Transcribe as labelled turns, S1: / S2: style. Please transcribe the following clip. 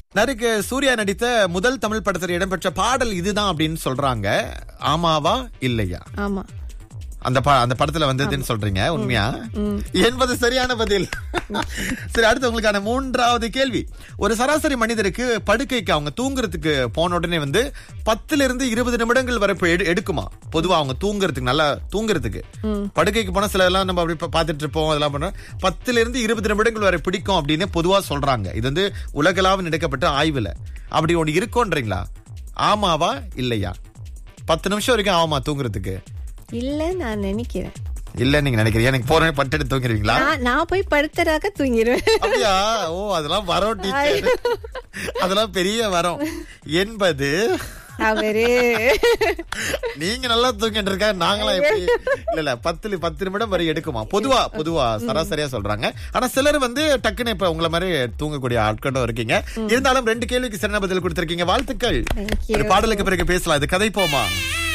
S1: நருக்கு சூர்யா நடித்த முதல் தமிழ் படத்தில் இடம்பெற்ற பாடல் இதுதான் அப்படின்னு சொல்றாங்க ஆமாவா இல்லையா
S2: ஆமா
S1: அந்த ப- அந்த படத்துல வந்ததுன்னு சொல்றீங்க உண்மையா என்பது சரியான பதில் சரி அடுத்து உங்களுக்கான மூன்றாவது கேள்வி ஒரு சராசரி மனிதருக்கு படுக்கைக்கு அவங்க தூங்குறதுக்கு போன உடனே வந்து பத்துல இருந்து இருபது நிமிடங்கள் வரை இப்ப எடு- எடுக்குமா பொதுவா அவங்க தூங்குறதுக்கு நல்லா தூங்குறதுக்கு படுக்கைக்கு போனா சில எல்லாம் நம்ம அப்படி பா- பார்த்துட்டு இருப்போம் அதெல்லாம் பண்ணோம் பத்துல இருந்து இருபது நிமிடங்கள் வரை பிடிக்கும் அப்படின்னு பொதுவா சொல்றாங்க இது வந்து உலகளாவில் நடக்கப்பட்ட ஆய்வுல அப்படி ஒண்ணு இருக்கோன்றீங்களா ஆமாவா இல்லையா பத்து நிமிஷம் வரைக்கும் ஆகுமா தூங்குறதுக்கு
S2: இல்ல நான் நினைக்கிறேன்
S1: இல்ல நீங்க நினைக்கிறீங்க எனக்கு போறேன் பட்டு தூங்குறீங்களா
S2: நான் நான் போய் படுத்தராக தூங்கிடுவேன்
S1: அப்படியா ஓ அதெல்லாம் வரும் டீச்சர் அதெல்லாம் பெரிய வரம் என்பது
S2: அவரு
S1: நீங்க நல்லா தூங்கிட்டு இருக்க நாங்களாம் எப்படி இல்ல இல்ல பத்து பத்து நிமிடம் வரை எடுக்குமா பொதுவா பொதுவா சராசரியா சொல்றாங்க ஆனா சிலர் வந்து டக்குன்னு இப்ப உங்களை மாதிரி தூங்கக்கூடிய ஆட்களும் இருக்கீங்க இருந்தாலும் ரெண்டு கேள்விக்கு சிறந்த பதில் கொடுத்திருக்கீங்க வாழ்த்துக்கள்
S2: Thank you.
S1: ஒரு பாடலுக்கு பிறகு பேசலாம் இது கதை போமா